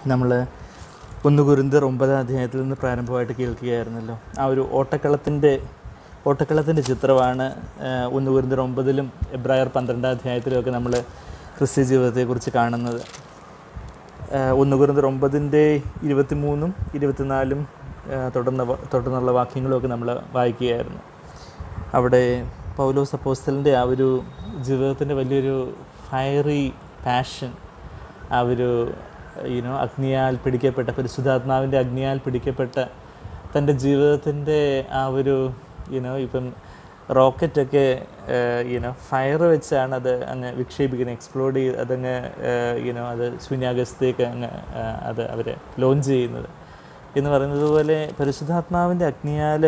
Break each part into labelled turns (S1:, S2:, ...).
S1: നമ്മൾ ഒന്ന് കുരുന്തർ ഒമ്പതാം അധ്യായത്തിൽ നിന്ന് പ്രാരംഭമായിട്ട് കേൾക്കുകയായിരുന്നല്ലോ ആ ഒരു ഓട്ടക്കളത്തിൻ്റെ ഓട്ടക്കളത്തിൻ്റെ ചിത്രമാണ് ആ, ഒന്ന് കുരുന്തർ ഒമ്പതിലും എബ്രായർ പന്ത്രണ്ടാം അധ്യായത്തിലുമൊക്കെ നമ്മൾ ക്രിസ്ത്യ ജീവിതത്തെക്കുറിച്ച് കാണുന്നത് ആ, ഒന്ന് കുരുന്തർ ഒമ്പതിൻ്റെ ഇരുപത്തിമൂന്നും ഇരുപത്തിനാലും ആ, തുടർന്ന വ- തുടർന്നുള്ള വാക്യങ്ങളുമൊക്കെ നമ്മൾ വായിക്കുകയായിരുന്നു അവിടെ പൗലോസ് അപ്പോസ്റ്റലിൻ്റെ ആ ഒരു ജീവിതത്തിൻ്റെ വലിയൊരു ഫയറി പാഷൻ ആ ഒരു യുനോ അഗ്നിയാൽ പിടിക്കപ്പെട്ട പരിശുദ്ധാത്മാവിൻ്റെ അഗ്നിയാൽ പിടിക്കപ്പെട്ട തൻ്റെ ജീവിതത്തിൻ്റെ ആ ഒരു യുനോ ഇപ്പം റോക്കറ്റൊക്കെ യുനോ ഫയർ വെച്ചാണ് അത് അങ്ങ് വിക്ഷേപിക്കുന്നത് എക്സ്പ്ലോഡ് ചെയ്ത് അതങ്ങ് യുനോ അത് ശൂന്യാകാശത്തേക്ക് അങ്ങ് ആ, അത് അവർ ലോഞ്ച് ചെയ്യുന്നത് എന്ന് പറയുന്നത് പോലെ പരിശുദ്ധാത്മാവിൻ്റെ അഗ്നിയാൽ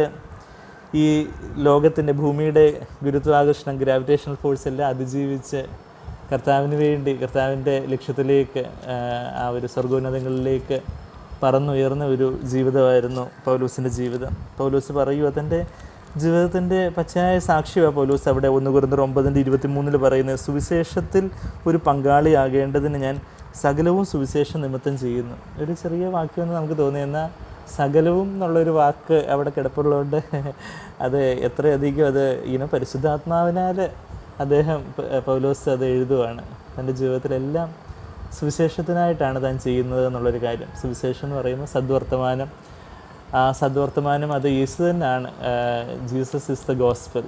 S1: ഈ ലോകത്തിൻ്റെ ഭൂമിയുടെ ഗുരുത്വാകർഷണം ഗ്രാവിറ്റേഷണൽ ഫോഴ്സ് എല്ലാം അതിജീവിച്ച് കർത്താവിന് വേണ്ടി കർത്താവിൻ്റെ ലക്ഷ്യത്തിലേക്ക് ആ, ആ ഒരു സ്വർഗോന്നതങ്ങളിലേക്ക് പറന്നുയർന്ന ഒരു ജീവിതമായിരുന്നു പൗലൂസിൻ്റെ ജീവിതം പൗലൂസ് പറയുക തൻ്റെ ജീവിതത്തിൻ്റെ പച്ചയായ സാക്ഷിയാണ് പൗലൂസ് അവിടെ ഒന്ന് കുറുന്നർ ഒമ്പതിൻ്റെ ഇരുപത്തി മൂന്നിൽ പറയുന്നത് സുവിശേഷത്തിൽ ഒരു പങ്കാളിയാകേണ്ടതിന് ഞാൻ സകലവും സുവിശേഷ നിമിത്തം ചെയ്യുന്നു ഒരു ചെറിയ വാക്യമെന്ന് നമുക്ക് തോന്നി എന്നാൽ സകലവും എന്നുള്ളൊരു വാക്ക് അവിടെ കിടപ്പുള്ളതുകൊണ്ട് അത് എത്രയധികം അത് ഇങ്ങനെ പരിശുദ്ധാത്മാവിനാൽ അദ്ദേഹം പ- പൗലോസ് അത് എഴുതുവാണ് തൻ്റെ ജീവിതത്തിലെല്ലാം സുവിശേഷത്തിനായിട്ടാണ് താൻ ചെയ്യുന്നത് എന്നുള്ളൊരു കാര്യം സുവിശേഷം എന്ന് പറയുമ്പോൾ സദ്വർത്തമാനം ആ സദ്വർത്തമാനം അത് യേശു തന്നെയാണ് ജീസസ് ഇസ് ദ ഗോസ്പൽ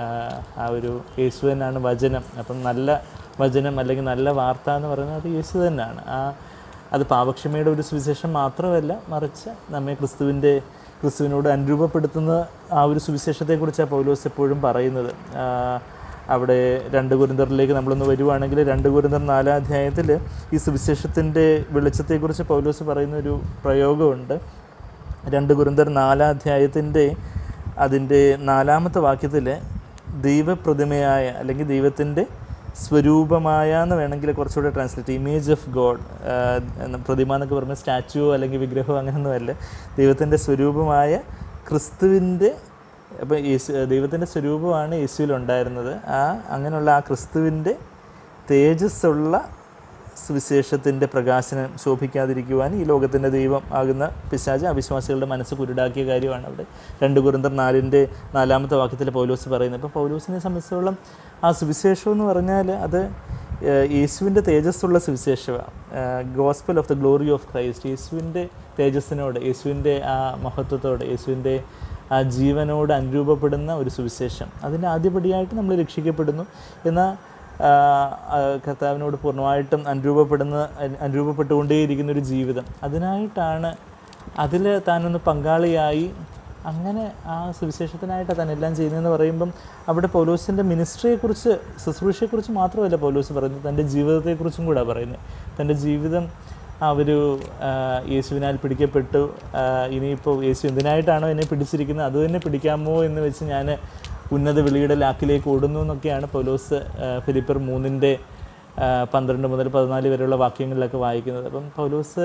S1: ആ ഒരു യേശു തന്നെയാണ് വചനം അപ്പം നല്ല വചനം അല്ലെങ്കിൽ നല്ല വാർത്ത എന്ന് പറയുന്നത് അത് യേശു തന്നെയാണ് ആ അത് പാപക്ഷമയുടെ ഒരു സുവിശേഷം മാത്രമല്ല മറിച്ച് നമ്മെ ക്രിസ്തുവിൻ്റെ ക്രിസ്തുവിനോട് അനുരൂപപ്പെടുത്തുന്ന ആ ഒരു സുവിശേഷത്തെക്കുറിച്ചാണ് പൗലോസ് എപ്പോഴും പറയുന്നത് ആ, അവിടെ രണ്ട് കുരിന്തറിലേക്ക് നമ്മളൊന്ന് വരുവാണെങ്കിൽ രണ്ട് കുരിന്തർ നാലാം അധ്യായത്തിൽ ഈ സുവിശേഷത്തിൻ്റെ വെളിച്ചത്തെക്കുറിച്ച് പൗലോസ് പറയുന്ന ഒരു പ്രയോഗമുണ്ട് രണ്ട് കുരിന്തർ നാലാം അധ്യായത്തിൻ്റെ അതിൻ്റെ നാലാമത്തെ വാക്യത്തിൽ ദൈവപ്രതിമയായ അല്ലെങ്കിൽ ദൈവത്തിൻ്റെ സ്വരൂപമായ എന്ന് വേണമെങ്കിൽ കുറച്ചുകൂടെ ട്രാൻസ്ലേറ്റ് ഇമേജ് ഓഫ് ഗോഡ് പ്രതിമ എന്നൊക്കെ പറയുമ്പോൾ സ്റ്റാച്യു അല്ലെങ്കിൽ വിഗ്രഹം അങ്ങനെയൊന്നുമല്ല ദൈവത്തിൻ്റെ സ്വരൂപമായ ക്രിസ്തുവിൻ്റെ അപ്പോൾ യേശു ദൈവത്തിൻ്റെ സ്വരൂപമാണ് യേശുവിൽ ഉണ്ടായിരുന്നത് ആ അങ്ങനെയുള്ള ആ ക്രിസ്തുവിൻ്റെ തേജസ്സുള്ള സുവിശേഷത്തിൻ്റെ പ്രകാശനം ശോഭിക്കാതിരിക്കുവാൻ ഈ ലോകത്തിൻ്റെ ദൈവം ആകുന്ന പിശാച് അവിശ്വാസികളുടെ മനസ്സ് കുരുടാക്കിയ കാര്യമാണ് അവിടെ രണ്ട് കുറിന്തർ നാലിൻ്റെ നാലാമത്തെ വാക്യത്തിൽ പൗലോസ് പറയുന്നത് അപ്പോൾ പൗലോസിനെ സംബന്ധിച്ചോളം ആ സുവിശേഷം എന്ന് പറഞ്ഞാൽ അത് ഏഹ്, യേശുവിൻ്റെ തേജസ്സുള്ള സുവിശേഷമാണ് gospel of the glory of Christ യേശുവിൻ്റെ തേജസ്സിനോട് യേശുവിൻ്റെ ആ മഹത്വത്തോട് യേശുവിൻ്റെ ആ ജീവനോട് അനുരൂപപ്പെടുന്ന ഒരു സുവിശേഷം അതിൻ്റെ ആദ്യപടിയായിട്ട് നമ്മൾ രക്ഷിക്കപ്പെടുന്നു എന്നാൽ ആ, ആ, കർത്താവിനോട് പൂർണ്ണമായിട്ടും അനുരൂപപ്പെടുന്ന അനു- അനുരൂപപ്പെട്ടുകൊണ്ടേയിരിക്കുന്ന ഒരു ജീവിതം അതിനായിട്ടാണ് അതിൽ താനൊന്ന് പങ്കാളിയായി അങ്ങനെ ആ സുവിശേഷത്തിനായിട്ടാണ് താൻ എല്ലാം ചെയ്യുന്നതെന്ന് പറയുമ്പം അവിടെ പൗലോസിൻ്റെ മിനിസ്ട്രിയെക്കുറിച്ച് ശുശ്രൂഷയെക്കുറിച്ച് മാത്രമല്ല പൗലോസ് പറയുന്നത് തൻ്റെ ജീവിതത്തെക്കുറിച്ചും കൂടെ പറയുന്നത് തൻ്റെ ജീവിതം ആ ഒരു ആ, യേശുവിനാൽ പിടിക്കപ്പെട്ടു ആ, ഇനിയിപ്പോൾ യേശു എന്തിനായിട്ടാണോ എന്നെ പിടിച്ചിരിക്കുന്നത് അത് തന്നെ പിടിക്കാമോ എന്ന് വെച്ച് ഞാൻ ഉന്നത വിളിയുടെ ലാക്കിലേക്ക് ഓടുന്നു എന്നൊക്കെയാണ് പൗലോസ് ആ, ഫിലിപ്പർ മൂന്നിൻ്റെ ആ, പന്ത്രണ്ട് മുതൽ പതിനാല് വരെയുള്ള വാക്യങ്ങളിലൊക്കെ വായിക്കുന്നത് അപ്പം പൗലോസ്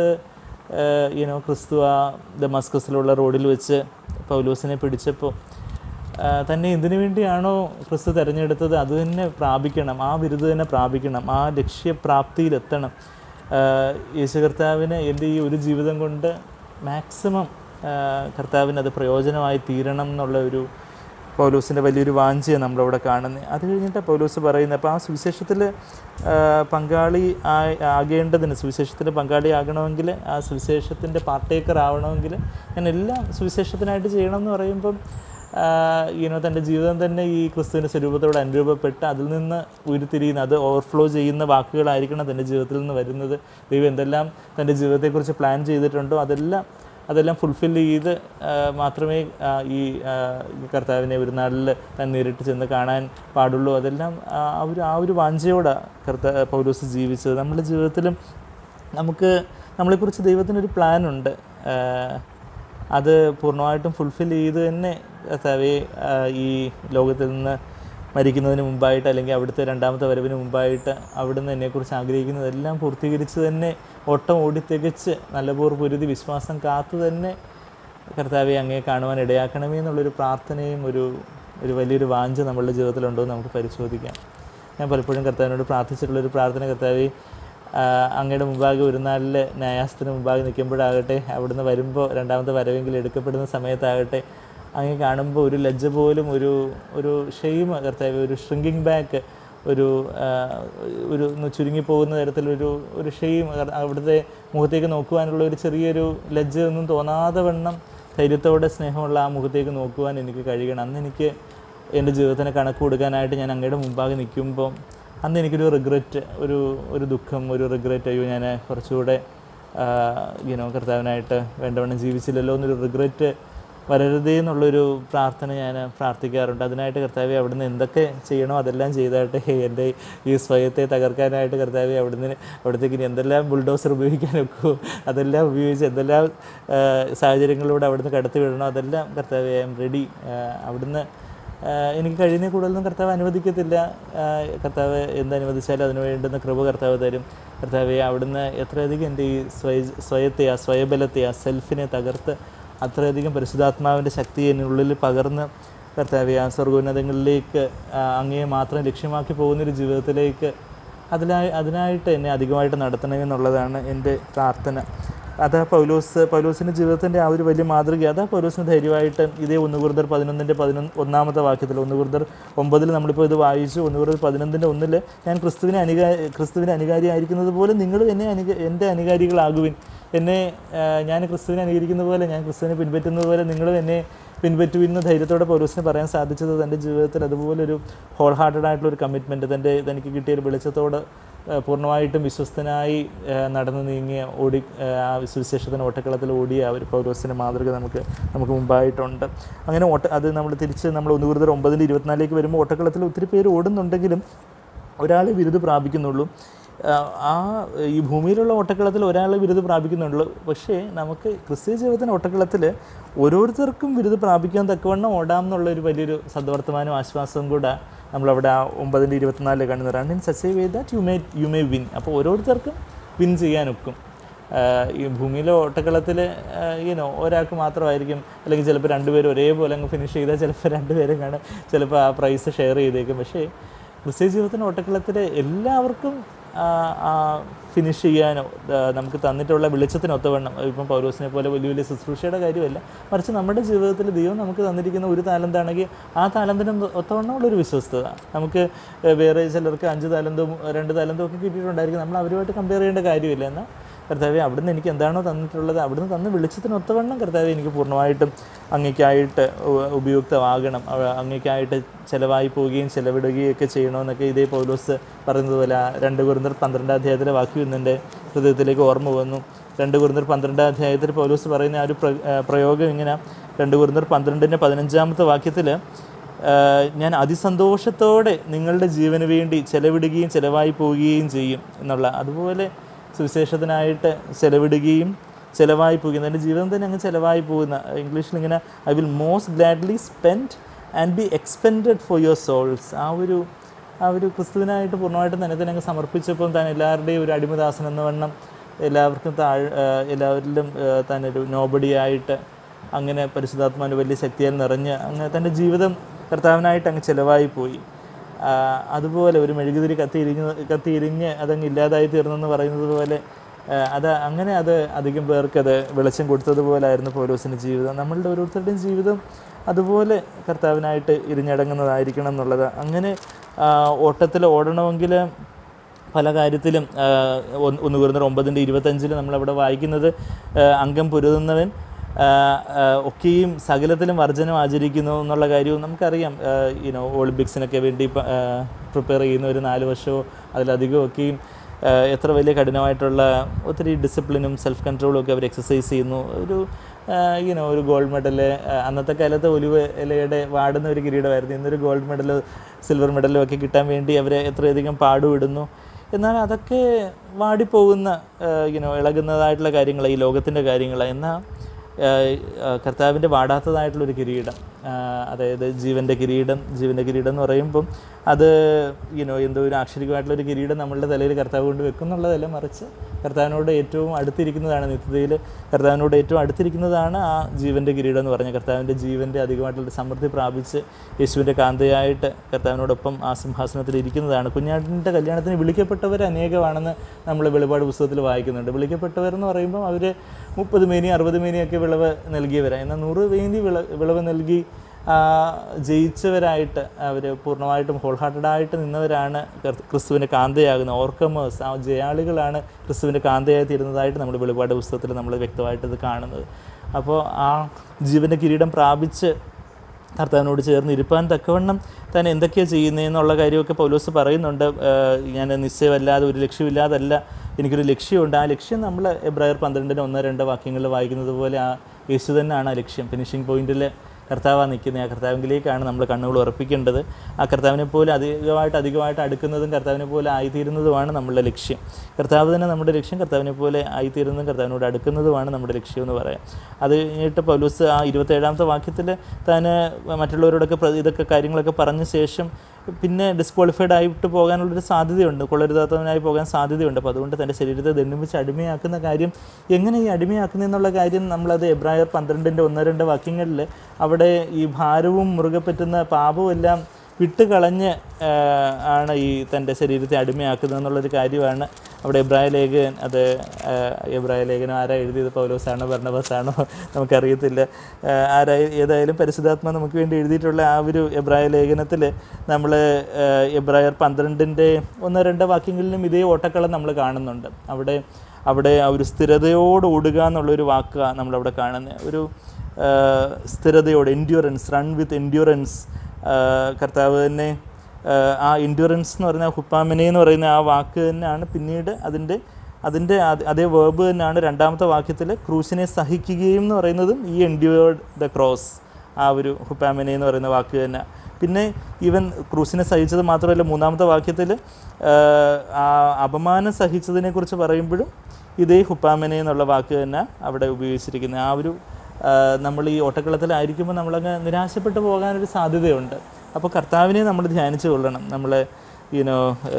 S1: യുനോ ക്രിസ്തു ആ ദമസ്കസിലുള്ള റോഡിൽ വെച്ച് പൗലോസിനെ പിടിച്ചപ്പോൾ ആ, തന്നെ എന്തിനു വേണ്ടിയാണോ ക്രിസ്തു തിരഞ്ഞെടുത്തത് അത് തന്നെ പ്രാപിക്കണം ആ ബിരുദ് തന്നെ പ്രാപിക്കണം ആ ലക്ഷ്യപ്രാപ്തിയിലെത്തണം ആ, യേശു കർത്താവിന് എൻ്റെ ഈ ഒരു ജീവിതം കൊണ്ട് മാക്സിമം കർത്താവിന് അത് പ്രയോജനമായി തീരണം എന്നുള്ള ഒരു പൗലോസിൻ്റെ വലിയൊരു വാഞ്ചിയാണ് നമ്മളവിടെ കാണുന്നത് അത് കഴിഞ്ഞിട്ട് പൗലോസ് പറയുന്നത് അപ്പോൾ ആ സുവിശേഷത്തിൽ പങ്കാളി ആ- ആകേണ്ടതിന് സുവിശേഷത്തിൽ പങ്കാളി ആകണമെങ്കിൽ ആ സുവിശേഷത്തിൻ്റെ പാർട്ടേക്കർ ആവണമെങ്കിൽ ഞാൻ എല്ലാം സുവിശേഷത്തിനായിട്ട് ചെയ്യണം എന്ന് പറയുമ്പം ഈനോ തൻ്റെ ജീവിതം തന്നെ ഈ ക്രിസ്തുവിൻ്റെ സ്വരൂപത്തോട് അനുരൂപപ്പെട്ട് അതിൽ നിന്ന് ഉരുത്തിരിയുന്ന അത് ഓവർഫ്ലോ ചെയ്യുന്ന വാക്കുകളായിരിക്കണം തൻ്റെ ജീവിതത്തിൽ നിന്ന് വരുന്നത് ദൈവം എന്തെല്ലാം തൻ്റെ ജീവിതത്തെക്കുറിച്ച് പ്ലാൻ ചെയ്തിട്ടുണ്ടോ അതെല്ലാം അതെല്ലാം ഫുൾഫിൽ ചെയ്ത് ആ, മാത്രമേ ആ, ഈ ആ, ഈ കർത്താവിനെ ഒരു നാളിൽ താൻ നേരിട്ട് ചെന്ന് കാണാൻ പാടുള്ളൂ അതെല്ലാം ആ ആ ഒരു ആ ഒരു വാഞ്ചയോടാണ് കർത്ത പൗലോസ് ജീവിച്ചത് നമ്മുടെ ജീവിതത്തിലും നമുക്ക് നമ്മളെക്കുറിച്ച് ദൈവത്തിനൊരു പ്ലാനുണ്ട് അത് പൂർണ്ണമായിട്ടും ഫുൾഫിൽ ചെയ്ത് തന്നെ കർത്താവെ ആ, ഈ ലോകത്തിൽ നിന്ന് മരിക്കുന്നതിന് മുമ്പായിട്ട് അല്ലെങ്കിൽ അവിടുത്തെ രണ്ടാമത്തെ വരവിന് മുമ്പായിട്ട് അവിടുന്ന് എന്നെക്കുറിച്ച് ആഗ്രഹിക്കുന്നതെല്ലാം പൂർത്തീകരിച്ച് തന്നെ ഓട്ടം ഓടി തികച്ച് നല്ലപോർ പൊരുതി വിശ്വാസം കാത്തു തന്നെ കർത്താവെ അങ്ങേ കാണുവാൻ ഇടയാക്കണമേ എന്നുള്ളൊരു പ്രാർത്ഥനയും ഒരു ഒരു വലിയൊരു വാഞ്ച നമ്മളുടെ ജീവിതത്തിലുണ്ടോ എന്ന് നമുക്ക് പരിശോധിക്കാം ഞാൻ പലപ്പോഴും കർത്താവിനോട് പ്രാർത്ഥിച്ചിട്ടുള്ളൊരു പ്രാർത്ഥന കർത്താവെ അങ്ങയുടെ മുമ്പാകെ ഒരു നാളിൽ ന്യായാസത്തിന് മുമ്പാകെ നിൽക്കുമ്പോഴാകട്ടെ അവിടുന്ന് വരുമ്പോൾ രണ്ടാമത്തെ വരവെങ്കിൽ എടുക്കപ്പെടുന്ന സമയത്താകട്ടെ അങ്ങ് കാണുമ്പോൾ ഒരു ലജ്ജ പോലും ഒരു ഒരു ഷെയിം കർത്താവ് ഒരു ഷ്രിങ്കിങ് ബാക്ക് ഒരു ആ, ഒരു ഒന്ന് ചുരുങ്ങിപ്പോകുന്ന തരത്തിലൊരു ഒരു ഷെയിം അവിടുത്തെ മുഖത്തേക്ക് നോക്കുവാനുള്ള ഒരു ചെറിയൊരു ലജ്ജ ഒന്നും തോന്നാതെ വണ്ണം ധൈര്യത്തോടെ സ്നേഹമുള്ള ആ മുഖത്തേക്ക് നോക്കുവാൻ എനിക്ക് കഴിയണം അന്ന് എനിക്ക് എൻ്റെ ജീവിതത്തിന് കണക്ക് കൊടുക്കാനായിട്ട് ഞാൻ അങ്ങയുടെ മുമ്പാകെ നിൽക്കുമ്പോൾ അന്ന് എനിക്കൊരു റിഗ്രറ്റ് ഒരു ഒരു ദുഃഖം ഒരു റിഗ്രറ്റ് അയ്യോ ഞാൻ കുറച്ചുകൂടെ യുനോ കർത്താവിനായിട്ട് വേണ്ടവണ്ണം ജീവിച്ചില്ലല്ലോ എന്നൊരു റിഗ്രറ്റ് വരരുതേ എന്നുള്ളൊരു പ്രാർത്ഥന ഞാൻ പ്രാർത്ഥിക്കാറുണ്ട് അതിനായിട്ട് കർത്താവെ അവിടുന്ന് എന്തൊക്കെ ചെയ്യണോ അതെല്ലാം ചെയ്തായിട്ട് എൻ്റെ ഈ സ്വയത്തെ തകർക്കാനായിട്ട് കർത്താവെ അവിടുന്ന് അവിടത്തേക്ക് ഇനി എന്തെല്ലാം ബുൾഡോസർ ഉപയോഗിക്കാനൊക്കെ അതെല്ലാം ഉപയോഗിച്ച് എന്തെല്ലാം ആ, സാഹചര്യങ്ങളിലൂടെ അവിടുന്ന് കടത്തി വിടണോ അതെല്ലാം കർത്താവെ ഐ എം റെഡി അവിടുന്ന് ആഹ് എനിക്ക് കഴിയുന്ന കൂടുതലൊന്നും കർത്താവ് അനുവദിക്കത്തില്ല ആഹ് കർത്താവ് എന്ത് അനുവദിച്ചാലും അതിന് വേണ്ടുന്ന കൃപ കർത്താവ് തരും കർത്താവെ അവിടുന്ന് എത്രയധികം എൻ്റെ ഈ സ്വയ സ്വയത്തെ ആ സ്വയബലത്തെ ആ സെൽഫിനെ തകർത്ത് അത്രയധികം പരിശുദ്ധാത്മാവിൻ്റെ ശക്തി എന്നുള്ളിൽ പകർന്ന് കർത്താവെ ആ സ്വർഗോന്നതങ്ങളിലേക്ക് ആഹ് അങ്ങയെ മാത്രം ലക്ഷ്യമാക്കി പോകുന്നൊരു ജീവിതത്തിലേക്ക് അതിനായി അതിനായിട്ട് എന്നെ അധികമായിട്ട് നടത്തണമെന്നുള്ളതാണ് എൻ്റെ പ്രാർത്ഥന അതാ പൗലോസ് പൗലോസിൻ്റെ ജീവിതത്തിൻ്റെ ആ ഒരു വലിയ മാതൃക അതാ പൗലോസിന് ധൈര്യമായിട്ട് ഇതേ ഒന്ന് കുറുതർ പതിനൊന്നിൻ്റെ പതിനൊന്ന് ഒന്നാമത്തെ വാക്യത്തിൽ ഒന്ന് കുറുതർ ഒമ്പതിൽ നമ്മളിപ്പോൾ ഇത് വായിച്ചു ഒന്ന് കുറുതർ പതിനൊന്നിൻ്റെ ഒന്നിൽ ഞാൻ ക്രിസ്തുവിനെ അനുകാ ക്രിസ്തുവിന് അനുകാരിയായിരിക്കുന്നത് പോലെ നിങ്ങളും എന്നെ അനുക എൻ്റെ അനുകാരികളാകുവിൻ എന്നെ ആ, ഞാൻ ക്രിസ്തുവിനെ അനുകരിക്കുന്ന പോലെ ഞാൻ ക്രിസ്തുവിനെ പിൻപറ്റുന്നത് പോലെ നിങ്ങളും എന്നെ പിൻപറ്റുവിന്ന് ധൈര്യത്തോടെ പൗലോസിന് പറയാൻ സാധിച്ചത് തൻ്റെ ജീവിതത്തിൽ അതുപോലൊരു ഹോൾ ഹാർട്ടഡ് ആയിട്ടുള്ള ഒരു കമ്മിറ്റ്മെൻറ്റ് തൻ്റെ തനിക്ക് കിട്ടിയ ഒരു വെളിച്ചത്തോട് ആ, പൂർണ്ണമായിട്ടും വിശ്വസ്തനായി ആ, നടന്നു നീങ്ങിയ ഓടി ആ, ആ സുവിശേഷത്തിന് ഓട്ടക്കളത്തിൽ ഓടിയ ആ ഒരു പൗലോസിൻ്റെ മാതൃക നമുക്ക് നമുക്ക് മുമ്പായിട്ടുണ്ട് അങ്ങനെ ഓട്ട അത് നമ്മൾ തിരിച്ച് നമ്മൾ ഒന്ന് കൂടുതൽ ഒമ്പതിൻ്റെ ഇരുപത്തിനാലിലേക്ക് വരുമ്പോൾ ഓട്ടക്കളത്തിൽ ഒത്തിരി പേര് ഓടുന്നുണ്ടെങ്കിലും ഒരാൾ ബിരുദ് പ്രാപിക്കുന്നുള്ളൂ ആ, ആ ഈ ഭൂമിയിലുള്ള ഓട്ടക്കളത്തിൽ ഒരാൾ ബിരുദ് പ്രാപിക്കുന്നുള്ളൂ പക്ഷേ നമുക്ക് ക്രിസ്ത്യ ജീവിതത്തിൻ്റെ ഓട്ടക്കളത്തിൽ ഓരോരുത്തർക്കും ബിരുദ് പ്രാപിക്കാൻ തക്കവണ്ണം ഓടാം എന്നുള്ള ഒരു വലിയൊരു സദ്വർത്തമാനവും ആശ്വാസവും കൂടെ നമ്മളവിടെ ആ ഒമ്പതിൻ്റെ ഇരുപത്തിനാലിൽ കാണുന്ന run in such a way that you may you may win അപ്പോൾ ഓരോരുത്തർക്കും വിൻ ചെയ്യാനൊക്കും ആഹ് ഈ ഭൂമിയിലെ ഓട്ടക്കളത്തിൽ ഈനോ ഒരാൾക്ക് മാത്രമായിരിക്കും അല്ലെങ്കിൽ ചിലപ്പോൾ രണ്ടുപേരും ഒരേപോലെ അങ്ങ് ഫിനിഷ് ചെയ്താൽ ചിലപ്പോൾ രണ്ടുപേരും കാണും ചിലപ്പോൾ ആ പ്രൈസ് ഷെയർ ചെയ്തേക്കും പക്ഷേ ക്രിസ്ത്യ ജീവിതത്തിൻ്റെ ഓട്ടക്കളത്തിൽ എല്ലാവർക്കും ഫിനിഷ് ചെയ്യാനോ ആ, നമുക്ക് തന്നിട്ടുള്ള വെളിച്ചത്തിന് ഒത്തവണ്ണം ഇപ്പം പൗരോസിനെ പോലെ വലിയ വലിയ ശുശ്രൂഷയുടെ കാര്യമല്ല മറിച്ച് നമ്മുടെ ജീവിതത്തിൽ ദൈവം നമുക്ക് തന്നിരിക്കുന്ന ഒരു താലന്താണെങ്കിൽ ആ താലന്തിന് ഒത്തവണ്ണമുള്ള ഒരു വിശ്വസ്തത നമുക്ക് ഏഹ്, വേറെ ചിലർക്ക് അഞ്ച് താലന്തും രണ്ട് താലന്തും ഒക്കെ കിട്ടിയിട്ടുണ്ടായിരിക്കും നമ്മൾ അവരുമായിട്ട് കമ്പയർ ചെയ്യേണ്ട കാര്യമില്ല എന്നാൽ കർത്താവെ അവിടുന്ന് എനിക്ക് എന്താണോ തന്നിട്ടുള്ളത് അവിടുന്ന് തന്ന വെളിച്ചത്തിന് ഒത്തവണ്ണം കർത്താവെ എനിക്ക് പൂർണ്ണമായിട്ടും അങ്ങേക്കായിട്ട് ഉ- ഉപയുക്തമാകണം അവ- അങ്ങേക്കായിട്ട് ചിലവായി പോവുകയും ചിലവിടുകയും ഒക്കെ ചെയ്യണമെന്നൊക്കെ ഇതേ പൗലോസ് പറയുന്നത് പോലെ ആ രണ്ട് കുറുന്നർ പന്ത്രണ്ടാം അധ്യായത്തിലെ വാക്യം ഇന്ന് എൻ്റെ ഹൃദയത്തിലേക്ക് ഓർമ്മ വന്നു രണ്ട് കുറുന്നർ പന്ത്രണ്ടാം അധ്യായത്തിൽ പൗലോസ് പറയുന്ന ആ ഒരു പ്ര- ആ, പ്രയോഗം ഇങ്ങനെ രണ്ട് കുറുന്നർ പന്ത്രണ്ടിൻ്റെ പതിനഞ്ചാമത്തെ വാക്യത്തിൽ ഞാൻ അതിസന്തോഷത്തോടെ നിങ്ങളുടെ ജീവന് വേണ്ടി ചെലവിടുകയും ചിലവായി പോവുകയും ചെയ്യും എന്നുള്ള അതുപോലെ സുവിശേഷത്തിനായിട്ട് ചെലവിടുകയും ചിലവായി പോകുന്ന എൻ്റെ ജീവിതം തന്നെ അങ്ങ് ചിലവായി പോകുന്ന ഇംഗ്ലീഷിൽ ഇങ്ങനെ I will most gladly spend and be expended for your souls ആ ഒരു ആ ഒരു ക്രിസ്തുവിനായിട്ട് പൂർണ്ണമായിട്ടും തന്നെ തന്നെ അങ്ങ് സമർപ്പിച്ചപ്പോൾ താൻ എല്ലാവരുടെയും ഒരു അടിമദാസൻ എന്ന വണ്ണം എല്ലാവർക്കും താഴ് ആ, എല്ലാവരിലും ആ, താൻ ഒരു നോബഡിയായിട്ട് അങ്ങനെ പരിശുദ്ധാത്മാവിൻ്റെ വലിയ ശക്തിയാൽ നിറഞ്ഞ് അങ്ങ് തൻ്റെ ജീവിതം കർത്താവിനായിട്ട് അങ്ങ് ചിലവായി പോയി ആ, അതുപോലെ ഒരു മെഴുകുതിരി കത്തിയിരിഞ്ഞ് കത്തിയിരിഞ്ഞ് അതങ്ങ് ഇല്ലാതായി തീർന്നെന്ന് പറയുന്നത് പോലെ ആ, അത് അങ്ങനെ അത് അധികം പേർക്ക് അത് വെളിച്ചം കൊടുത്തതുപോലായിരുന്നു പൗലോസിൻ്റെ ജീവിതം നമ്മളുടെ ഓരോരുത്തരുടെയും ജീവിതം അതുപോലെ കർത്താവിനായിട്ട് ഇരിഞ്ഞടങ്ങുന്നതായിരിക്കണം എന്നുള്ളത് അങ്ങനെ ഓട്ടത്തിൽ ഓടണമെങ്കിൽ പല കാര്യത്തിലും ആ, ഒന്ന് ഒന്ന് കുറുന്നർ ഒമ്പതിൻ്റെ ഇരുപത്തഞ്ചിൽ നമ്മളവിടെ വായിക്കുന്നത് ആ, അംഗം പൊരുതുന്നവൻ ആ, ആ, ഒക്കെയും സകലത്തിലും വർജനം ആചരിക്കുന്നു എന്നുള്ള കാര്യവും നമുക്കറിയാം യുനോ ഒളിമ്പിക്സിനൊക്കെ വേണ്ടി പ്രിപ്പയർ ചെയ്യുന്ന ഒരു നാല് വർഷമോ അതിലധികം ഒക്കെയും ആ, എത്ര വലിയ കഠിനമായിട്ടുള്ള ഒത്തിരി ഡിസിപ്ലിനും സെൽഫ് കൺട്രോളും ഒക്കെ അവർ എക്സസൈസ് ചെയ്യുന്നു ഒരു യുനോ ഒരു ഗോൾഡ് മെഡൽ അന്നത്തെ കാലത്ത് ഒലിവ് ഇലയുടെ വാടുന്ന ഒരു കിരീടമായിരുന്നു ഇന്നൊരു ഗോൾഡ് മെഡൽ സിൽവർ മെഡലും ഒക്കെ കിട്ടാൻ വേണ്ടി അവർ എത്രയധികം പാടുവിടുന്നു എന്നാൽ അതൊക്കെ വാടിപ്പോകുന്ന യുനോ ഇളകുന്നതായിട്ടുള്ള കാര്യങ്ങൾ ഈ ലോകത്തിൻ്റെ കാര്യങ്ങൾ എന്നാൽ കർത്താവിൻ്റെ വാടാത്തതായിട്ടുള്ളൊരു കിരീടം ആ, അതായത് ജീവൻ്റെ കിരീടം ജീവൻ്റെ കിരീടം എന്ന് പറയുമ്പം അത് യുനോ എന്തോ ഒരു ആക്ഷരികമായിട്ടുള്ള ഒരു കിരീടം നമ്മളുടെ തലയിൽ കർത്താവ് കൊണ്ട് വെക്കുന്നുള്ളതല്ല മറിച്ച് കർത്താവിനോട് ഏറ്റവും അടുത്തിരിക്കുന്നതാണ് നിത്യതയിൽ കർത്താവിനോട് ഏറ്റവും അടുത്തിരിക്കുന്നതാണ് ആ ജീവൻ്റെ കിരീടം എന്ന് പറഞ്ഞ കർത്താവിൻ്റെ ജീവൻ്റെ അധികമായിട്ടുള്ള സമൃദ്ധി പ്രാപിച്ച് യേശുവിൻ്റെ കാന്തയായിട്ട് കർത്താവിനോടൊപ്പം ആ സിംഹാസനത്തിൽ ഇരിക്കുന്നതാണ് കുഞ്ഞാട്ടിൻ്റെ കല്യാണത്തിന് വിളിക്കപ്പെട്ടവർ അനേകമാണെന്ന് നമ്മൾ വെളിപാട് പുസ്തകത്തിൽ വായിക്കുന്നുണ്ട് വിളിക്കപ്പെട്ടവരെന്ന് പറയുമ്പോൾ അവർ മുപ്പത് മേനി അറുപത് മേനിയൊക്കെ വിളവ് നൽകിയവരാണ് എന്നാൽ നൂറ് മേനി വിള വിളവ് നൽകി ആ, ജയിച്ചവരായിട്ട് അവർ പൂർണ്ണമായിട്ടും ഹോൾ ഹാർട്ടഡായിട്ട് നിന്നവരാണ് ക്രിസ്- ക്രിസ്തുവിൻ്റെ കാന്തയാകുന്ന ഓർക്കമേഴ്സ് ആ ജയാളികളാണ് ക്രിസ്തുവിൻ്റെ കാന്തയായി തീരുന്നതായിട്ട് നമ്മൾ വെളിപാട് പുസ്തകത്തിൽ നമ്മൾ വ്യക്തമായിട്ട് ഇത് കാണുന്നത് അപ്പോൾ ആ ജീവൻ്റെ കിരീടം പ്രാപിച്ച് കർത്താവിനോട് ചേർന്ന് ഇരുപ്പാൻ തക്കവണ്ണം താൻ എന്തൊക്കെയാണ് ചെയ്യുന്നതെന്നുള്ള കാര്യമൊക്കെ പൗലോസ് പറയുന്നുണ്ട് ഏഹ് ഞാൻ നിശ്ചയമല്ലാതെ ഒരു ലക്ഷ്യമില്ലാതല്ല എനിക്കൊരു ലക്ഷ്യമുണ്ട് ആ ലക്ഷ്യം നമ്മൾ എബ്രായർ പന്ത്രണ്ടിന് ഒന്ന് രണ്ട് വാക്യങ്ങളിൽ വായിക്കുന്നത് പോലെ ആ യേശു തന്നെയാണ് ആ ലക്ഷ്യം ഫിനിഷിംഗ് പോയിന്റിൽ കർത്താവാണ് നിൽക്കുന്നത് ആ കർത്താവിലേക്കാണ് നമ്മൾ കണ്ണുകൾ ഉറപ്പിക്കേണ്ടത് ആ കർത്താവിനെ പോലെ അധികമായിട്ട് അധികമായിട്ട് അടുക്കുന്നതും കർത്താവിനെ പോലെ ആയിത്തീരുന്നതുമാണ് നമ്മളുടെ ലക്ഷ്യം കർത്താവ് തന്നെ നമ്മുടെ ലക്ഷ്യം കർത്താവിനെ പോലെ ആയിത്തീരുന്നതും കർത്താവിനോട് അടുക്കുന്നതുമാണ് നമ്മുടെ ലക്ഷ്യം എന്ന് പറയാം അത് കഴിഞ്ഞിട്ട് പൗലൂസ് ആ ഇരുപത്തേഴാമത്തെ വാക്യത്തിൽ താൻ മറ്റുള്ളവരോടൊക്കെ പ്ര- ഇതൊക്കെ കാര്യങ്ങളൊക്കെ പറഞ്ഞ ശേഷം പിന്നെ ഡിസ്ക്വാളിഫൈഡ് ആയിട്ട് പോകാനുള്ളൊരു സാധ്യതയുണ്ട് കൊള്ളരുതാത്തവനായി പോകാൻ സാധ്യതയുണ്ട് അപ്പോൾ അതുകൊണ്ട് തൻ്റെ ശരീരത്തെ ദണ്ഡിപ്പിച്ച് അടിമയാക്കുന്ന കാര്യം എങ്ങനെ ഈ അടിമയാക്കുന്നതെന്നുള്ള കാര്യം നമ്മളത് എബ്രായർ പന്ത്രണ്ടിൻ്റെ ഒന്ന് രണ്ട് വാക്യങ്ങളിൽ അവിടെ ഈ ഭാരവും മുറുകെ പറ്റുന്ന പാപവും എല്ലാം വിട്ടുകളഞ്ഞ് ആ, ആണ് ഈ തൻ്റെ ശരീരത്തെ അടിമയാക്കുന്നത് എന്നുള്ളൊരു കാര്യമാണ് അവിടെ എബ്രായ ലേഖൻ അത് ആ, എബ്രായ ലേഖനം ആരാ എഴുതിയത് പൗലോസാണോ ഭരണബസാണോ നമുക്കറിയത്തില്ല ആ, ആരാ ഏതായാലും പരിശുദ്ധാത്മ നമുക്ക് വേണ്ടി എഴുതിയിട്ടുള്ള ആ ഒരു എബ്രായ ലേഖനത്തിൽ നമ്മൾ എബ്രായർ പന്ത്രണ്ടിൻ്റെ ഒന്ന് രണ്ട് വാക്യങ്ങളിലും ഇതേ ഓട്ടക്കളം നമ്മൾ കാണുന്നുണ്ട് അവിടെ അവിടെ ആ ഒരു സ്ഥിരതയോട് ഓടുക എന്നുള്ളൊരു വാക്കാണ് നമ്മളവിടെ കാണുന്നത് ഒരു ആ, സ്ഥിരതയോട് എൻഡ്യൂറൻസ് റൺ വിത്ത് എൻഡ്യൂറൻസ് കർത്താവ് തന്നെ ആ, ആ എൻഡ്യൂറൻസ് എന്ന് പറയുന്ന ഹുപ്പാമിനെ എന്ന് പറയുന്ന ആ വാക്ക് തന്നെയാണ് പിന്നീട് അതിൻ്റെ അതിൻ്റെ അത്- അതേ വേർബ് തന്നെയാണ് രണ്ടാമത്തെ വാക്യത്തിൽ ക്രൂസിനെ സഹിക്കുകയും എന്ന് പറയുന്നതും ഈ എൻഡ്യൂർഡ് ദ ക്രോസ് ആ ഒരു ഹുപ്പാമിനെ എന്ന് പറയുന്ന വാക്ക് തന്നെ പിന്നെ ഈവൻ ക്രൂസിനെ സഹിച്ചത് മാത്രമല്ല മൂന്നാമത്തെ വാക്യത്തിൽ ആ അപമാനം സഹിച്ചതിനെ കുറിച്ച് പറയുമ്പോഴും ഇതേ ഹുപ്പാമിനെ എന്നുള്ള വാക്ക് തന്നെ അവിടെ ഉപയോഗിച്ചിരിക്കുന്നത് ആ ഒരു ആ, നമ്മൾ ഈ ഓട്ടക്കളത്തിലായിരിക്കുമ്പോൾ നമ്മളങ്ങ് നിരാശപ്പെട്ടു പോകാനൊരു സാധ്യതയുണ്ട് അപ്പോൾ കർത്താവിനെ നമ്മൾ ധ്യാനിച്ചു കൊള്ളണം നമ്മൾ യൂനോ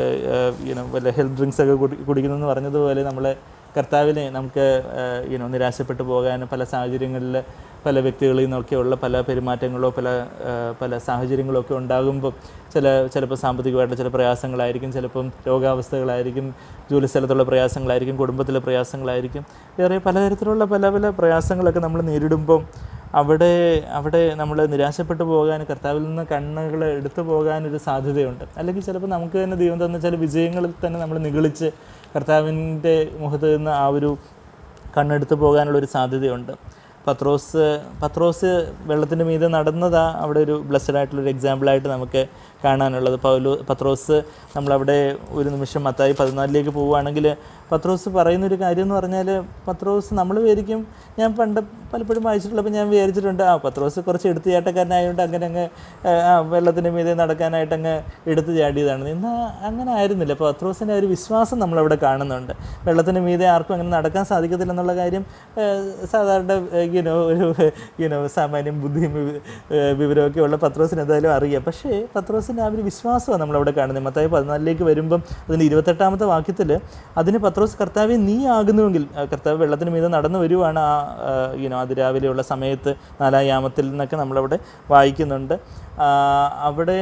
S1: യൂനോ വല്ല ഹെൽത്ത് ഡ്രിങ്ക്സ് ഒക്കെ കുടി കുടിക്കുന്നതെന്ന് പറഞ്ഞതുപോലെ നമ്മൾ കർത്താവിനെ നമുക്ക് യൂനോ നിരാശപ്പെട്ടു പോകാൻ പല സാഹചര്യങ്ങളിൽ പല വ്യക്തികളിൽ നിന്നൊക്കെയുള്ള പല പെരുമാറ്റങ്ങളോ പല ആ, പല സാഹചര്യങ്ങളോ ഒക്കെ ഉണ്ടാകുമ്പോൾ ചില ചിലപ്പോൾ സാമ്പത്തികമായിട്ട് ചില പ്രയാസങ്ങളായിരിക്കും ചിലപ്പം രോഗാവസ്ഥകളായിരിക്കും ജോലി സ്ഥലത്തുള്ള പ്രയാസങ്ങളായിരിക്കും കുടുംബത്തിലെ പ്രയാസങ്ങളായിരിക്കും വേറെ പലതരത്തിലുള്ള പല പല പ്രയാസങ്ങളൊക്കെ നമ്മൾ നേരിടുമ്പം അവിടെ അവിടെ നമ്മൾ നിരാശപ്പെട്ടു പോകാൻ കർത്താവിൽ നിന്ന് കണ്ണുകൾ എടുത്തു പോകാനൊരു സാധ്യതയുണ്ട് അല്ലെങ്കിൽ ചിലപ്പോൾ നമുക്ക് തന്നെ ദൈവം തന്ന ചില വിജയങ്ങളിൽ തന്നെ നമ്മൾ നിഗളിച്ച് കർത്താവിൻ്റെ മുഖത്ത് നിന്ന് ആ ഒരു കണ്ണെടുത്ത് പോകാനുള്ളൊരു സാധ്യതയുണ്ട് പത്രോസ് പത്രോസ് വെള്ളത്തിൻ്റെ മീതെ നടന്നതാ അവിടെ ഒരു ബ്ലസ്സഡ് ആയിട്ടുള്ളൊരു എക്സാമ്പിളായിട്ട് നമുക്ക് കാണാനുള്ളത് പൗലു പത്രോസ് നമ്മളവിടെ ഒരു നിമിഷം മത്തായി പതിനാലിലേക്ക് പോവുകയാണെങ്കിൽ പത്രോസ് പറയുന്നൊരു കാര്യം എന്ന് പറഞ്ഞാൽ പത്രോസ് നമ്മൾ വിചാരിക്കും ഞാൻ പണ്ട് പലപ്പോഴും വായിച്ചിട്ടുള്ളപ്പോൾ ഞാൻ വിചാരിച്ചിട്ടുണ്ട് ആ പത്രോസ് കുറച്ച് എടുത്ത് ചാട്ടക്കാരനായതുകൊണ്ട് അങ്ങനെ അങ്ങ് ആ, ആ വെള്ളത്തിൻ്റെ മീതെ നടക്കാനായിട്ട് അങ്ങ് എടുത്ത് ചാടിയതാണ് എന്നാൽ അങ്ങനെ ആയിരുന്നില്ല അപ്പോൾ പത്രോസിൻ്റെ ആ ഒരു വിശ്വാസം നമ്മളവിടെ കാണുന്നുണ്ട് വെള്ളത്തിന് മീതെ ആർക്കും അങ്ങനെ നടക്കാൻ സാധിക്കത്തില്ല എന്നുള്ള കാര്യം ആ, സാധാരണ യുനോ ഒരു യുനോ സാമാന്യം ബുദ്ധിയും വിവ- ആ, വിവരമൊക്കെ ഉള്ള പത്രോസിന് എന്തായാലും അറിയാം പക്ഷേ പത്രോസിൻ്റെ ആ ഒരു വിശ്വാസമാണ് നമ്മളവിടെ കാണുന്നത് മത്തായി പതിനാലിലേക്ക് വരുമ്പം അതിൻ്റെ ഇരുപത്തെട്ടാമത്തെ വാക്യത്തിൽ അതിന് പത്രോസ് കർത്താവെ നീ ആകുന്നുവെങ്കിൽ ആ, കർത്താവ് വെള്ളത്തിന് മീതെ നടന്നു വരുവാണ് ആ യുനോ അതിരാവിലെയുള്ള സമയത്ത് നാലാം യാമത്തിൽ നിന്നൊക്കെ നമ്മളവിടെ വായിക്കുന്നുണ്ട് ആ, അവിടെ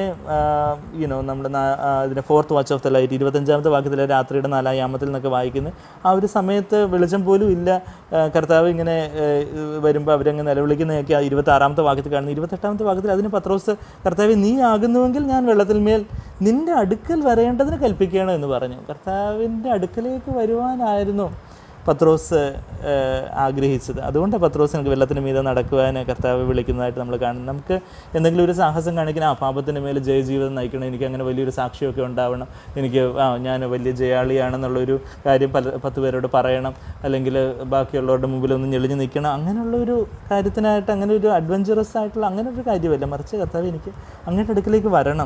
S1: യുനോ നമ്മുടെ നാ- ആ, ഇതിൻ്റെ fourth watch of the night ഇരുപത്തഞ്ചാമത്തെ വാക്യത്തിൽ രാത്രിയുടെ നാലാം യാമത്തിൽ നിന്നൊക്കെ വായിക്കുന്നത് ആ ഒരു സമയത്ത് വെളിച്ചം പോലും ഇല്ല ആ, കർത്താവ് ഇങ്ങനെ വരുമ്പോൾ അവരങ്ങ് നിലവിളിക്കുന്നതൊക്കെ ആ ഇരുപത്താറാമത്തെ വാക്യത്തിൽ കാണുന്നു ഇരുപത്തെട്ടാമത്തെ വാക്യത്തിൽ അതിന് പത്രോസ് കർത്താവ് നീ ആകുന്നുവെങ്കിൽ ഞാൻ വെള്ളത്തിന്മേൽ നിന്റെ അടുക്കൽ വരേണ്ടതിന് കൽപ്പിക്കണം എന്ന് പറഞ്ഞു കർത്താവിൻ്റെ അടുക്കലേക്ക് വരുവാനായിരുന്നു പത്രോസ് ഏഹ്, ആഗ്രഹിച്ചത് അതുകൊണ്ട് പത്രോസ് എനിക്ക് വെള്ളത്തിന് മീതെ നടക്കുവാൻ കർത്താവ് വിളിക്കുന്നതായിട്ട് നമ്മൾ കാണുന്നു നമുക്ക് എന്തെങ്കിലും ഒരു സാഹസം കാണിക്കണം ആ പാപത്തിന് മേലെ ജയജീവിതം നയിക്കണം എനിക്ക് അങ്ങനെ വലിയൊരു സാക്ഷിയൊക്കെ ഉണ്ടാവണം എനിക്ക് ആ ഞാൻ വലിയ ജയാളിയാണെന്നുള്ളൊരു കാര്യം പല പത്ത് പേരോട് പറയണം അല്ലെങ്കിൽ ബാക്കിയുള്ളവരുടെ മുമ്പിൽ ഒന്ന് ഞെളിഞ്ഞ് നിൽക്കണം അങ്ങനെയുള്ള ഒരു കാര്യത്തിനായിട്ട് അങ്ങനെ ഒരു അഡ്വഞ്ചറസ് ആയിട്ടുള്ള അങ്ങനെ ഒരു കാര്യമല്ല മറിച്ച് കർത്താവ് എനിക്ക് അങ്ങയുടെ അടുക്കിലേക്ക് വരണം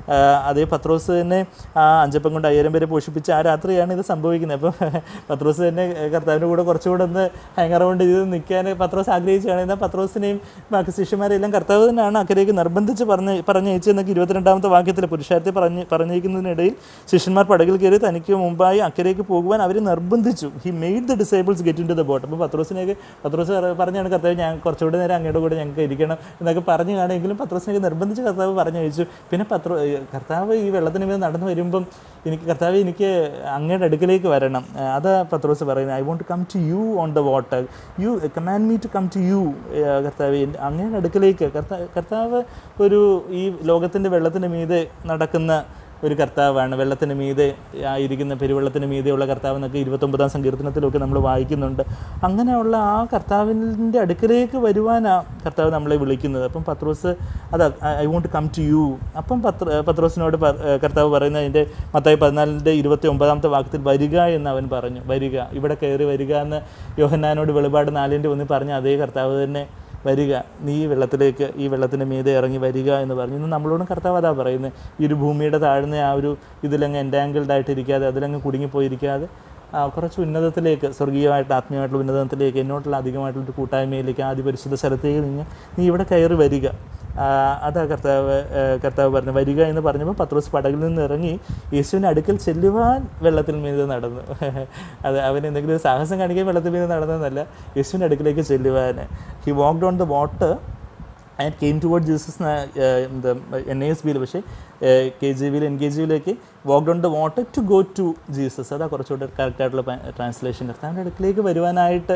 S1: ആ, അതേ പത്രോസ് തന്നെ ആ അഞ്ചപ്പം കൊണ്ട് അയ്യായിരം പേരെ പോഷിപ്പിച്ച ആ രാത്രിയാണ് ഇത് സംഭവിക്കുന്നത് അപ്പോൾ പത്രോസ് തന്നെ കർത്താവിൻ്റെ കൂടെ കുറച്ചുകൂടെ ഒന്ന് ഹാങ് അറൗണ്ട് ചെയ്ത് നിൽക്കാൻ പത്രോസ് ആഗ്രഹിച്ചാണ് എന്നാൽ പത്രോസിനെയും ബാക്കി ശിഷ്യന്മാരെല്ലാം കർത്താവ് തന്നെയാണ് അക്കരയ്ക്ക് നിർബന്ധിച്ച് പറഞ്ഞ് പറഞ്ഞയച്ചെന്നൊക്കെ ഇരുപത്തിരണ്ടാമത്തെ വാക്യത്തിൽ പുരുഷാരത്തെ പറഞ്ഞ് പറഞ്ഞിരിക്കുന്നതിനിടയിൽ ശിഷ്യന്മാർ പടകിൽ കയറി തനിക്ക് മുമ്പായി അക്കരയ്ക്ക് പോകുവാൻ അവർ നിർബന്ധിച്ചു he made the disciples get into the boat അപ്പോൾ പത്രോസിനെയൊക്കെ പത്രോസ് പറ- പറഞ്ഞാണ് കർത്താവ് ഞാൻ കുറച്ചുകൂടി നേരം അങ്ങയുടെ കൂടെ ഞങ്ങൾക്ക് ഇരിക്കണം എന്നൊക്കെ പറഞ്ഞു കാണുമെങ്കിലും പത്രോസിനെയൊക്കെ നിർബന്ധിച്ച് കർത്താവ് പറഞ്ഞയച്ചു പിന്നെ പത്രോ കർത്താവ് ഈ വെള്ളത്തിന് മീത് നടന്നു വരുമ്പം എനിക്ക് കർത്താവ് എനിക്ക് അങ്ങയുടെ അടുക്കലേക്ക് വരണം ആ, അതാ പത്രോസ് പറയുന്നത് I won't come to you on the water you command me to come to you കർത്താവ് എൻ്റെ- അങ്ങയുടെ അടുക്കലേക്ക് കർത്താവ് കർത്താവ് ഒരു ഈ ലോകത്തിൻ്റെ വെള്ളത്തിന് മീതെ നടക്കുന്ന ഒരു കർത്താവാണ് വെള്ളത്തിന് മീതെ ആയിരിക്കുന്ന പെരുവെള്ളത്തിന് മീതെയുള്ള കർത്താവ് എന്നൊക്കെ ഇരുപത്തൊമ്പതാം സങ്കീർത്തനത്തിലൊക്കെ നമ്മൾ വായിക്കുന്നുണ്ട് അങ്ങനെയുള്ള ആ കർത്താവിൻ്റെ അടുക്കലേക്ക് വരുവാനാ കർത്താവ് നമ്മളെ വിളിക്കുന്നത് അപ്പം പത്രോസ് അത് I won't come to you അപ്പം പത്ര പത്രോസിനോട് പ- ഏഹ് കർത്താവ് പറയുന്നത് അതിൻ്റെ മത്തായി പതിനാലിൻ്റെ ഇരുപത്തി ഒമ്പതാമത്തെ വാക്യത്തിൽ വരിക എന്ന് അവൻ പറഞ്ഞു വരിക ഇവിടെ കയറി വരിക എന്ന് യോഹന്നാനോട് വെളിപാട് നാലിൻ്റെ ഒന്നിൽ പറഞ്ഞ അതേ കർത്താവ് തന്നെ വരിക നീ ഈ വെള്ളത്തിലേക്ക് ഈ വെള്ളത്തിൻ്റെ മീതെ ഇറങ്ങി വരിക എന്ന് പറഞ്ഞു ഇന്ന് നമ്മളോടും കർത്താവ് അതാ പറയുന്നത് ഈ ഒരു ഭൂമിയുടെ താഴ്ന്ന ആ ഒരു ഇതിലങ്ങ് എൻറ്റാങ്കിൾഡ് ആയിട്ടിരിക്കാതെ അതിലങ്ങ് കുടുങ്ങിപ്പോയിരിക്കാതെ ആ, കുറച്ച് ഉന്നതത്തിലേക്ക് സ്വർഗീയമായിട്ട് ആത്മീയമായിട്ടുള്ള ഉന്നതത്തിലേക്ക് എന്നോട്ടുള്ള അധികമായിട്ടുള്ള ഒരു കൂട്ടായ്മയിലേക്ക് ആദ്യ പരിശുദ്ധ സ്ഥലത്തേക്ക് നീ നീ ഇവിടെ കയറി വരിക ആ, അതാ കർത്താവ് ഏ, കർത്താവ് പറഞ്ഞു വരിക എന്ന് പറഞ്ഞപ്പോൾ പത്രോസ് പടകിൽ നിന്ന് ഇറങ്ങി യേശുവിൻ്റെ അടുക്കൽ ചെല്ലുവാൻ വെള്ളത്തിൽ മീതെ നടന്നു അത് അവൻ എന്തെങ്കിലും ഒരു സാഹസം കാണിക്കാൻ വെള്ളത്തിൽ മീതെ നടന്നതെന്നല്ല യേശുവിൻ്റെ അടുക്കിലേക്ക് ചെല്ലുവാൻ he walked on the water and came toward Jesus എന്താ എൻ എസ് ബിയിൽ പക്ഷേ കെ ജി വിയിൽ എൻ കെ ജി വിയിലേക്ക് walked on the water to go to Jesus അതാ കുറച്ചുകൂടെ കറക്റ്റായിട്ടുള്ള ട്രാൻസ്ലേഷൻ കർത്താവിൻ്റെ അടുക്കിലേക്ക് വരുവാനായിട്ട്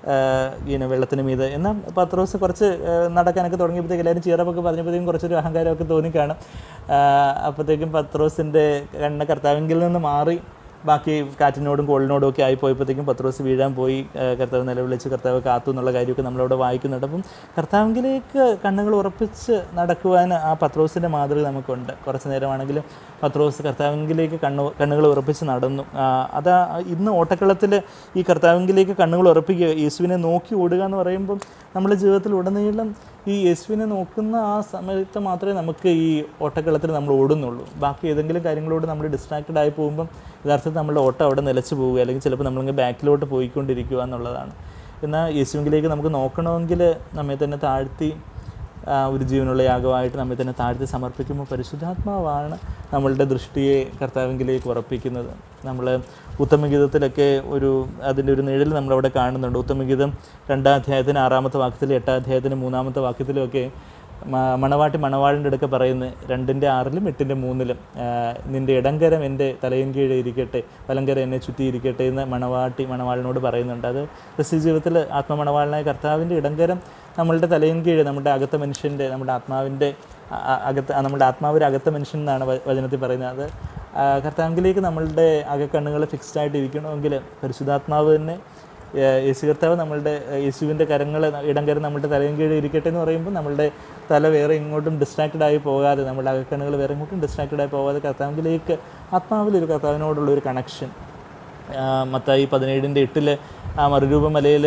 S1: ഇങ്ങനെ വെള്ളത്തിന് മീതെ എന്നാൽ പത്രോസ് കുറച്ച് ആ, നടക്കാനൊക്കെ തുടങ്ങിയപ്പോഴത്തേക്ക് എല്ലാവരും ചീറപ്പൊക്കെ പറഞ്ഞപ്പോഴത്തേക്കും കുറച്ചൊരു അഹങ്കാരമൊക്കെ തോന്നിക്കാണും ആ, അപ്പോഴത്തേക്കും പത്രോസിൻ്റെ കണ്ണ് കർത്താവിങ്കിൽ നിന്ന് മാറി ബാക്കി കാറ്റിനോടും കോളിനോടും ഒക്കെ ആയി പോയപ്പോഴത്തേക്കും പത്രോസ് വീഴാൻ പോയി ആ, കർത്താവ് നിലവിളിച്ച് കർത്താവ് കാത്തു എന്നുള്ള കാര്യമൊക്കെ നമ്മളവിടെ വായിക്കുന്നുണ്ട് അപ്പം കർത്താവിലേക്ക് കണ്ണുകൾ ഉറപ്പിച്ച് നടക്കുവാൻ ആ പത്രോസിൻ്റെ മാതൃക നമുക്കുണ്ട് കുറച്ച് നേരമാണെങ്കിലും പത്രോസ് കർത്താവിലേക്ക് കണ്ണു കണ്ണുകൾ ഉറപ്പിച്ച് നടന്നു ആ, അതാ ഇന്ന് ഓട്ടക്കളത്തിൽ ഈ കർത്താവിലേക്ക് കണ്ണുകൾ ഉറപ്പിക്കുക യേശുവിനെ നോക്കി ഓടുക എന്ന് പറയുമ്പം നമ്മുടെ ജീവിതത്തിൽ ഉടനീളം ഈ യേശുവിനെ നോക്കുന്ന ആ സമയത്ത് മാത്രമേ നമുക്ക് ഈ ഓട്ടക്കളത്തിൽ നമ്മൾ ഓടുന്നുള്ളൂ ബാക്കി ഏതെങ്കിലും കാര്യങ്ങളോട് നമ്മൾ ഡിസ്ട്രാക്റ്റഡ് ആയി പോകുമ്പം യഥാർത്ഥത്തിൽ നമ്മുടെ ഓട്ടം അവിടെ നിലച്ച് പോവുക അല്ലെങ്കിൽ ചിലപ്പോൾ നമ്മളിങ്ങനെ ബാക്കിലോട്ട് പോയിക്കൊണ്ടിരിക്കുക എന്നുള്ളതാണ് എന്നാൽ യേശുവിലേക്ക് നമുക്ക് നോക്കണമെങ്കിൽ നമ്മെ തന്നെ താഴ്ത്തി ആ, ഒരു ജീവനുള്ള യാഗമായിട്ട് നമ്മെ തന്നെ താഴ്ത്തി സമർപ്പിക്കുമ്പോൾ പരിശുദ്ധാത്മാവാണ് നമ്മളുടെ ദൃഷ്ടിയെ കർത്താവിങ്കിലേക്ക് ഉറപ്പിക്കുന്നത് നമ്മൾ ഉത്തമഗീതത്തിലൊക്കെ ഒരു അതിൻ്റെ ഒരു നിഴൽ നമ്മളവിടെ കാണുന്നുണ്ട് ഉത്തമഗീതം രണ്ടാം അധ്യായത്തിന് ആറാമത്തെ വാക്യത്തിലും എട്ടാം അധ്യായത്തിന് മൂന്നാമത്തെ വാക്യത്തിലുമൊക്കെ മ- മണവാട്ടി മണവാളിൻ്റെ അടുക്ക പറയുന്നത് രണ്ടിൻ്റെ ആറിലും എട്ടിൻ്റെ മൂന്നിലും ആ, നിൻ്റെ ഇടങ്കരം എൻ്റെ തലയിൻ കീഴെ ഇരിക്കട്ടെ വലങ്കരം എന്നെ ചുറ്റി ഇരിക്കട്ടെ എന്ന് മണവാട്ടി മണവാളിനോട് പറയുന്നുണ്ട് അത് ക്രിസ്ത്യ ജീവിതത്തിൽ ആത്മമണവാളനായ കർത്താവിൻ്റെ ഇടങ്കരം നമ്മളുടെ തലയിൻ കീഴ് നമ്മുടെ അകത്ത മനുഷ്യൻ്റെ നമ്മുടെ ആത്മാവിൻ്റെ അ- അ- അകത്ത് ആ, നമ്മുടെ ആത്മാവിൻ്റെ അകത്ത മനുഷ്യൻ എന്നാണ് വ- വചനത്തിൽ പറയുന്നത് അത് ആ, കർത്താവിലേക്ക് നമ്മളുടെ അകക്കണ്ണുകൾ ഫിക്സ്ഡ് ആയിട്ട് ഇരിക്കണമെങ്കിൽ പരിശുദ്ധാത്മാവ് തന്നെ ഏഹ് യേശു കർത്താവ് നമ്മളുടെ ഏഹ് യേശുവിൻ്റെ കരങ്ങൾ ഇടം കരം നമ്മളുടെ തലയും കീഴിൽ ഇരിക്കട്ടെ എന്ന് പറയുമ്പോൾ നമ്മളുടെ തല വേറെ ഇങ്ങോട്ടും ഡിസ്ട്രാക്റ്റഡ് ആയി പോകാതെ നമ്മുടെ അകക്കണ്ണുകൾ വേറെ ഇങ്ങോട്ടും ഡിസ്ട്രാക്റ്റഡ് ആയി പോകാതെ കർത്താവിലേക്ക് ആത്മാവിലൊരു കർത്താവിനോടുള്ള ഒരു കണക്ഷൻ മത്തായി പതിനേഴിൻ്റെ എട്ടിൽ ആ മറുരൂപ മലയിൽ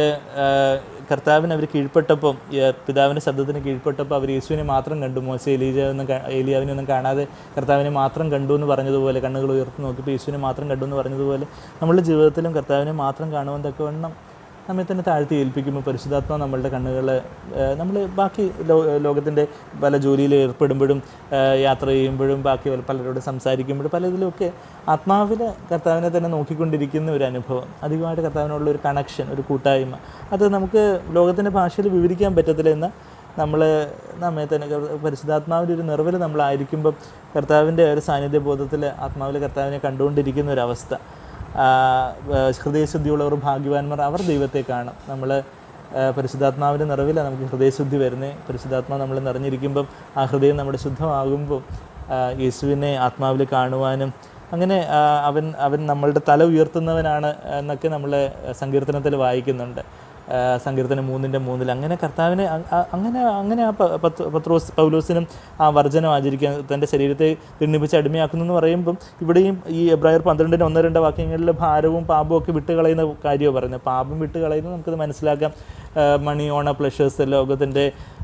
S1: കർത്താവിന് അവർ കീഴ്പ്പെട്ടപ്പം ഈ പിതാവിൻ്റെ ശബ്ദത്തിന് കീഴ്പ്പെട്ടപ്പോൾ അവർ യേശുവിനെ മാത്രം കണ്ടു മോശ എലീജ ഒന്നും കാ- ഏലിയാവിനെ ഒന്നും കാണാതെ കർത്താവിനെ മാത്രം കണ്ടു എന്ന് പറഞ്ഞതുപോലെ കണ്ണുകൾ ഉയർത്തി നോക്കിയപ്പോൾ യേശുവിനെ മാത്രം കണ്ടു എന്ന് പറഞ്ഞതുപോലെ നമ്മളുടെ ജീവിതത്തിലും കർത്താവിനെ മാത്രം കാണുവാൻ തക്കവണ്ണം നമ്മെ തന്നെ താഴ്ത്തി ഏൽപ്പിക്കുമ്പോൾ പരിശുദ്ധാത്മ നമ്മളുടെ കണ്ണുകൾ നമ്മൾ ബാക്കി ലോ ലോകത്തിൻ്റെ പല ജോലിയിൽ ഏർപ്പെടുമ്പോഴും ആ, യാത്ര ചെയ്യുമ്പോഴും ബാക്കി പല- പലരോട് സംസാരിക്കുമ്പോഴും പല ഇതിലുമൊക്കെ ആത്മാവിൽ കർത്താവിനെ തന്നെ നോക്കിക്കൊണ്ടിരിക്കുന്ന ഒരു അനുഭവം അധികമായിട്ട് കർത്താവിനുള്ള ഒരു കണക്ഷൻ ഒരു കൂട്ടായ്മ അത് നമുക്ക് ലോകത്തിൻ്റെ ഭാഷയിൽ വിവരിക്കാൻ പറ്റത്തില്ല എന്ന് നമ്മൾ നമ്മെ തന്നെ കർ- പരിശുദ്ധാത്മാവിൻ്റെ ഒരു നിറവിൽ നമ്മളായിരിക്കുമ്പം കർത്താവിൻ്റെ ഒരു സാന്നിധ്യ ബോധത്തിൽ ആത്മാവിൽ കർത്താവിനെ കണ്ടുകൊണ്ടിരിക്കുന്ന ഒരു അവസ്ഥ ആ, ആ, ഹൃദയശുദ്ധിയുള്ളവർ ഭാഗ്യവാന്മാർ അവർ ദൈവത്തെ കാണും നമ്മൾ പരിശുദ്ധാത്മാവിൻ്റെ നിറവിലാണ് നമുക്ക് ഹൃദയശുദ്ധി വരുന്നത് പരിശുദ്ധാത്മാവ് നമ്മൾ നിറഞ്ഞിരിക്കുമ്പം ആ ഹൃദയം നമ്മുടെ ശുദ്ധമാകുമ്പം ആ, യേശുവിനെ ആത്മാവിൽ കാണുവാനും അങ്ങനെ ആ, അവൻ അവൻ നമ്മളുടെ തല ഉയർത്തുന്നവനാണ് എന്നൊക്കെ നമ്മൾ സങ്കീർത്തനത്തിൽ വായിക്കുന്നുണ്ട് ആ, സങ്കീർത്തനം മൂന്നിൻ്റെ മൂന്നിൽ അങ്ങനെ കർത്താവിനെ അ- അ- അങ്ങനെ അങ്ങനെ ആ പ- പത്ത് പത്രോസ് പൗലോസിനും ആ വർജനം ആചരിക്കാൻ തൻ്റെ ശരീരത്തെ തിണ്ണിപ്പിച്ച് അടിമയാക്കുന്നു എന്ന് പറയുമ്പം ഇവിടെയും ഈ എബ്രായർ പന്ത്രണ്ടിന് ഒന്ന് രണ്ട് വാക്യങ്ങളിൽ ഭാരവും പാപവും ഒക്കെ വിട്ട് കളയുന്ന കാര്യമാണ് പറയുന്നത് പാപം വിട്ട് കളയുന്നത് നമുക്കത് മനസ്സിലാക്കാം മണി ഓണ പ്ലഷേഴ്സ് ലോകത്തിൻ്റെ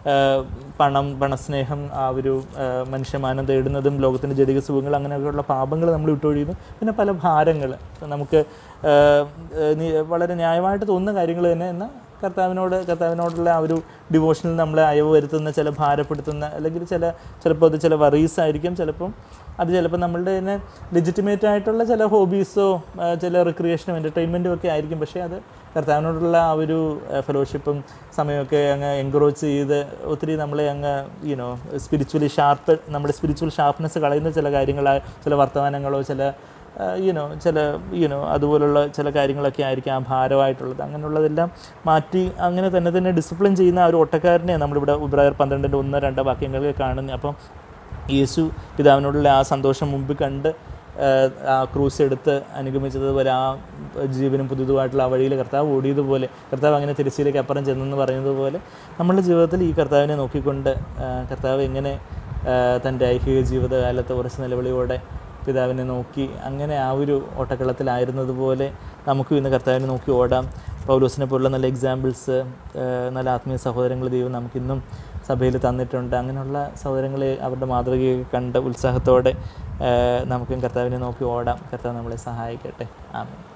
S1: പണം പണസ്നേഹം ആ ഒരു ആ, മനുഷ്യമാനം തേടുന്നതും ലോകത്തിൻ്റെ ജടിക സുഖങ്ങൾ അങ്ങനെയൊക്കെയുള്ള പാപങ്ങൾ നമ്മൾ വിട്ടൊഴിയുന്നു പിന്നെ പല ഭാരങ്ങൾ നമുക്ക് ആ, ആ, നീ- വളരെ ന്യായമായിട്ട് തോന്നുന്ന കാര്യങ്ങൾ തന്നെ എന്നാൽ കർത്താവിനോട് കർത്താവിനോടുള്ള ആ ഒരു ഡിവോഷനിൽ നമ്മളെ അയവ് വരുത്തുന്ന ചില ഭാരപ്പെടുത്തുന്ന അല്ലെങ്കിൽ ചില ചിലപ്പോൾ അത് ചില വറീസ് ആയിരിക്കും ചിലപ്പം അത് ചിലപ്പോൾ നമ്മളുടെ തന്നെ ലെജിറ്റിമേറ്റ് ആയിട്ടുള്ള ചില ഹോബീസോ ചില റിക്രിയേഷനും എൻ്റർടൈൻമെൻറ്റും ഒക്കെ ആയിരിക്കും പക്ഷേ അത് കർത്താവിനോടുള്ള ആ ഒരു ഫെലോഷിപ്പും സമയമൊക്കെ അങ്ങ് എൻകറേജ് ചെയ്ത് ഒത്തിരി നമ്മളെ അങ്ങ് യുനോ സ്പിരിച്വലി ഷാർപ്പ് നമ്മുടെ സ്പിരിച്വൽ ഷാർപ്നെസ് കളയുന്ന ചില കാര്യങ്ങളാ ചില വർത്തമാനങ്ങളോ ചില യുനോ ചില യുനോ അതുപോലുള്ള ചില കാര്യങ്ങളൊക്കെ ആയിരിക്കും ആ ഭാരമായിട്ടുള്ളത് അങ്ങനെയുള്ളതെല്ലാം മാറ്റി അങ്ങനെ തന്നെ തന്നെ ഡിസിപ്ലിൻ ചെയ്യുന്ന ആ ഒരു ഒട്ടക്കാരനെ നമ്മളിവിടെ ഉബ്രായർ പന്ത്രണ്ടിൻ്റെ ഒന്ന് രണ്ട് വാക്യങ്ങളിൽ കാണുന്നത് അപ്പം യേശു പിതാവിനോടുള്ള ആ സന്തോഷം മുമ്പ് കണ്ട് ആ, ആ ക്രൂസ് എടുത്ത് അനുഗമിച്ചതുപോലെ ആ ജീവനും പുതുതുമായിട്ടുള്ള ആ വഴിയിൽ കർത്താവ് ഓടിയതുപോലെ കർത്താവ് അങ്ങനെ തിരശ്ശീലേക്ക് അപ്പുറം ചെന്നെന്ന് പറയുന്നത് പോലെ നമ്മളുടെ ജീവിതത്തിൽ ഈ കർത്താവിനെ നോക്കിക്കൊണ്ട് ആ, കർത്താവ് എങ്ങനെ ആ, തൻ്റെ ഐഹിക ജീവിതകാലത്ത് ഉറച്ച നിലവിളിയോടെ പിതാവിനെ നോക്കി അങ്ങനെ ആ ഒരു ഓട്ടക്കളത്തിലായിരുന്നതുപോലെ നമുക്കും ഇന്ന് കർത്താവിനെ നോക്കി ഓടാം പൗലോസിനെ പോലുള്ള നല്ല എക്സാമ്പിൾസ് നല്ല ആത്മീയ സഹോദരങ്ങൾ ദൈവം നമുക്കിന്നും സഭയിൽ തന്നിട്ടുണ്ട് അങ്ങനെയുള്ള സഹോദരങ്ങളെ അവരുടെ മാതൃകയെ കണ്ട് ഉത്സാഹത്തോടെ ആ, നമുക്കും കർത്താവിനെ നോക്കി ഓടാം കർത്താവ് നമ്മളെ സഹായിക്കട്ടെ ആമേൻ